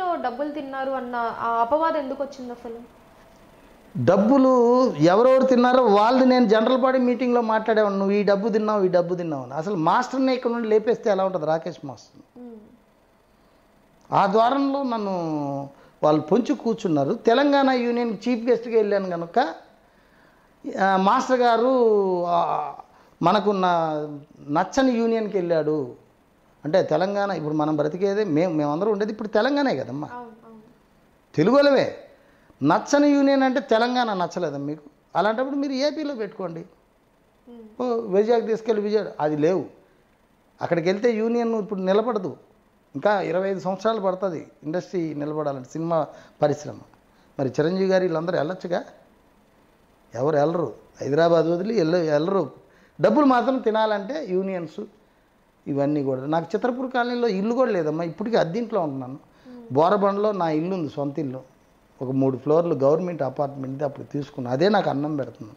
డబ్బులు తిన్నారు అన్న ఆ అపవాదం ఎందుకు వచ్చింది అసలు డబ్బులు ఎవరెవరు తిన్నారో వాళ్ళు నేను జనరల్ బాడీ మీటింగ్లో మాట్లాడేవాడు నువ్వు ఈ డబ్బు తిన్నావు ఈ డబ్బు తిన్నావు అని అసలు మాస్టర్ని ఇక్కడ నుండి లేపేస్తే ఎలా ఉంటుంది రాకేష్ మాస్టర్ ఉమ్, ఆ ద్వారంలో నన్ను వాళ్ళు పొంచి కూర్చున్నారు తెలంగాణ యూనియన్ చీఫ్ గెస్ట్గా వెళ్ళాను కనుక ఆ, మాస్టర్ గారు ఆ, మనకు నా నచ్చని యూనియన్కి వెళ్ళాడు అంటే తెలంగాణ ఇప్పుడు మనం బ్రతికేదే మేము మేమందరం ఉండేది ఇప్పుడు తెలంగాణే కదమ్మా అవును అవును తెలుగులవే నచ్చని యూనియన్ అంటే తెలంగాణ నచ్చలేదా మీకు అలాంటప్పుడు మీరు ఏపీలో పెట్టుకోండి ఉమ్, ఓ విజయకు తీసుకెళ్ళి విజయ్ అది లేవు అక్కడికి వెళ్తే యూనియన్ ఇప్పుడు నిలబడదు ఇంకా ఇరవై ఐదు సంవత్సరాలు పడుతుంది ఇండస్ట్రీ నిలబడాలంటే సినిమా పరిశ్రమ మరి చిరంజీవి గారు వీళ్ళందరూ వెళ్ళొచ్చుగా ఎవరు వెళ్ళరు హైదరాబాద్ వదిలి వెళ్ళ వెళ్ళరు డబ్బులు మాత్రం తినాలంటే యూనియన్స్ ఇవన్నీ కూడా నాకు చిత్రపూర్ కాలనీలో ఇల్లు కూడా లేదమ్మా ఇప్పటికీ అద్దీంట్లో ఉంటున్నాను బోరబండలో నా ఇల్లు ఉంది సొంత ఇల్లు ఒక మూడు ఫ్లోర్లు గవర్నమెంట్ అపార్ట్మెంట్ అప్పుడు తీసుకున్నాను అదే నాకు అన్నం పెడుతుంది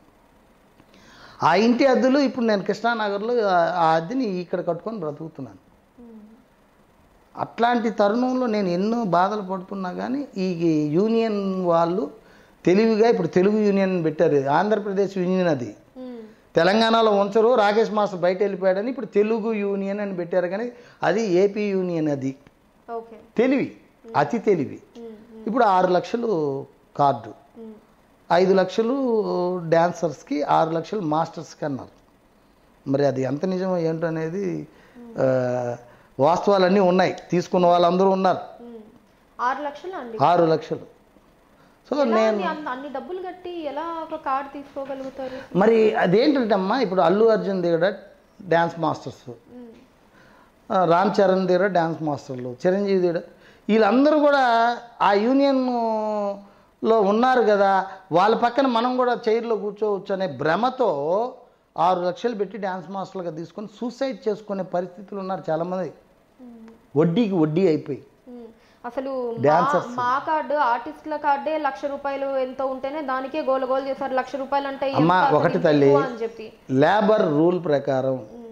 ఆ ఇంటి అద్దెలు ఇప్పుడు నేను కృష్ణానగర్లో ఆ- ఆ అద్దెని ఇక్కడ కట్టుకొని బ్రతుకుతున్నాను ఉమ్, అట్లాంటి తరుణంలో నేను ఎన్నో బాధలు పడుతున్నా కానీ ఈ యూనియన్ వాళ్ళు తెలివిగా ఇప్పుడు తెలుగు యూనియన్ పెట్టారు ఆంధ్రప్రదేశ్ యూనియన్ అది ఉమ్, తెలంగాణలో ఉంచరు రాకేష్ మాస్టర్ బయట వెళ్ళిపోయాడని ఇప్పుడు తెలుగు యూనియన్ అని పెట్టారు కానీ అది ఏపీ యూనియన్ అది ఓకే తెలివి అతి తెలివి ఉమ్, ఇప్పుడు ఆరు లక్షలు కార్డు ఉమ్, ఐదు లక్షలు డ్యాన్సర్స్కి ఆరు లక్షలు మాస్టర్స్కి అన్నారు మరి అది ఎంత నిజమో ఏంటో అనేది ఆ, వాస్తవాలన్నీ ఉన్నాయి తీసుకున్న వాళ్ళందరూ ఉన్నారు ఉమ్. ఆరు లక్షలు అండి ఆరు లక్షలు సో ఎలా నేను అండి? అంత- అన్ని డబ్బులు కట్టి ఎలా ఒక కార్డు తీసుకోగలుగుతారు మరి అదేంటంటే అమ్మా ఇప్పుడు అల్లు అర్జున్ దగ్గర డ్యాన్స్ మాస్టర్స్ ఉమ్, ఆ, రామ్ చరణ్ దగ్గర డ్యాన్స్ మాస్టర్లు చిరంజీవి దగ్గర వీళ్ళందరూ కూడా ఆ యూనియన్లో ఉన్నారు కదా వాళ్ళ పక్కన మనం కూడా చైర్లో కూర్చోవచ్చు అనే భ్రమతో ఆరు లక్షలు పెట్టి డ్యాన్స్ మాస్టర్లుగా తీసుకొని సూసైడ్ చేసుకునే పరిస్థితులు ఉన్నారు చాలామంది ఉమ్, వడ్డీకి వడ్డీ అయిపోయి ఉమ్. అసలు మా- Dancers. మా కార్డు ఆర్టిస్టుల కార్డే లక్ష రూపాయలు ఎంత ఉంటేనే దానికే గోల గోల్ చేశారు లక్ష రూపాయలు అంటే ఎంత అమ్మా, అసలు ఒకటి ఇంత తల్లి. ఎక్కువ అని చెప్పి లేబర్ రూల్ ప్రకారం ఉమ్,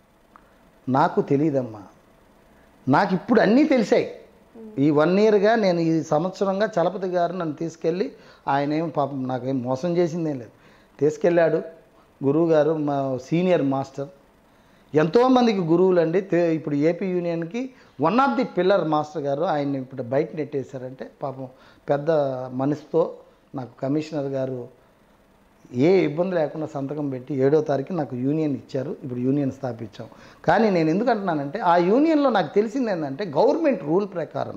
నాకు తెలియదమ్మా నాకు ఇప్పుడు అన్నీ తెలిసాయి ఈ వన్ ఇయర్గా నేను ఈ సంవత్సరంగా చలపతి గారు నన్ను తీసుకెళ్ళి ఆయన ఏం పాపం నాకేం మోసం చేసిందేం లేదు తీసుకెళ్ళాడు గురువు గారు మా సీనియర్ మాస్టర్ ఎంతోమందికి గురువులు అండి తే- ఇప్పుడు ఏపీ యూనియన్కి one of the pillar master గారు ఆయన్ని ఇప్పుడు బయట నెట్టేశారంటే పాపం పెద్ద మనసుతో నాకు కమిషనర్ గారు ఏ ఇబ్బంది లేకుండా సంతకం పెట్టి ఏడో తారీఖు నాకు యూనియన్ ఇచ్చారు ఇప్పుడు యూనియన్ స్థాపించాం కానీ నేను ఎందుకు అంటున్నానంటే ఆ యూనియన్లో నాకు తెలిసింది ఏంటంటే గవర్నమెంట్ రూల్ ప్రకారం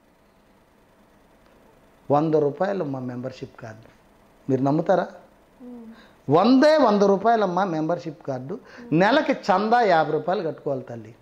వంద రూపాయలు మా మెంబర్షిప్ కార్డు మీరు నమ్ముతారా ఉమ్, వందే వంద రూపాయలమ్మా మెంబర్షిప్ కార్డు నెలకి చందా యాభై రూపాయలు కట్టుకోవాలి తల్లి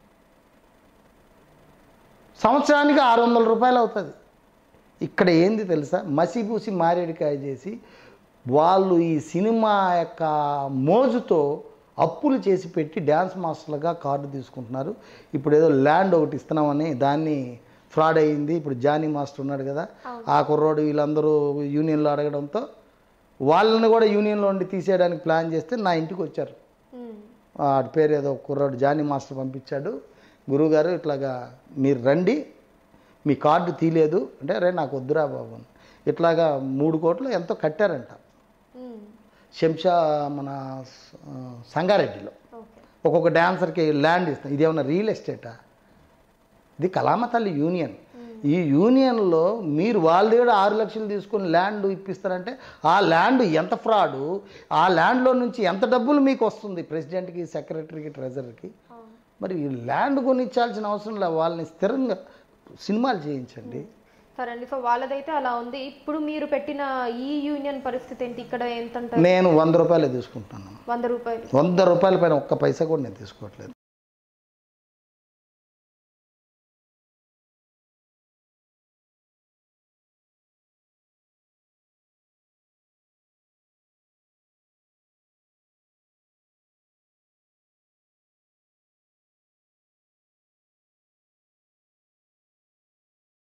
సంవత్సరానికి ఆరు వందల రూపాయలు అవుతుంది ఇక్కడ ఏంది తెలుసా మసిపూసి మారేడికాయ చేసి వాళ్ళు ఈ సినిమా యొక్క మోజుతో అప్పులు చేసి పెట్టి డ్యాన్స్ మాస్టర్లుగా కార్డు తీసుకుంటున్నారు ఇప్పుడు ఏదో ల్యాండ్ ఒకటి ఇస్తున్నామని దాన్ని ఫ్రాడ్ అయ్యింది ఇప్పుడు జానీ మాస్టర్ ఉన్నాడు కదా ఆ కుర్రోడు వీళ్ళందరూ యూనియన్లో అడగడంతో వాళ్ళని కూడా యూనియన్లో ఉండి తీసేయడానికి ప్లాన్ చేస్తే నా ఇంటికి వచ్చారు ఉమ్, వాడి పేరు ఏదో కుర్రాడు జానీ మాస్టర్ పంపించాడు గురువుగారు ఇట్లాగా మీరు రండి మీ కార్డు తీయలేదు అంటే రే నాకు వద్దురా బాబు అని. ఇట్లాగా మూడు కోట్లు ఎంతో కట్టారంట ఉమ్, శంషా మన ఆ, సంగారెడ్డిలో ఓకే ఒక్కొక్క డ్యాన్సర్కి ల్యాండ్ ఇస్తాం ఇదేమన్నా రియల్ ఎస్టేటా ఇది కలామతల్లి యూనియన్ ఈ యూనియన్లో మీరు వాళ్ళ దగ్గర ఆరు లక్షలు తీసుకొని ల్యాండ్ ఇప్పిస్తారంటే ఆ ల్యాండ్ ఎంత ఫ్రాడు ఆ ల్యాండ్లో నుంచి ఎంత డబ్బులు మీకు వస్తుంది ప్రెసిడెంట్కి సెక్రటరీకి ట్రెజరర్కి అవును మరి ఈ ల్యాండ్ కొనిచ్చాల్సిన అవసరం లేదు వాళ్ళని స్థిరంగా సినిమాలు చేయించండి సరే అండి సో వాళ్ళదైతే అలా ఉంది ఇప్పుడు మీరు పెట్టిన ఈ యూనియన్ పరిస్థితి ఏంటి ఇక్కడ ఎంత అంటారు నేను వంద రూపాయలు తీసుకుంటున్నాను వంద రూపాయలు వంద రూపాయల పైన ఒక్క పైసా కూడా నేను తీసుకోవట్లేదు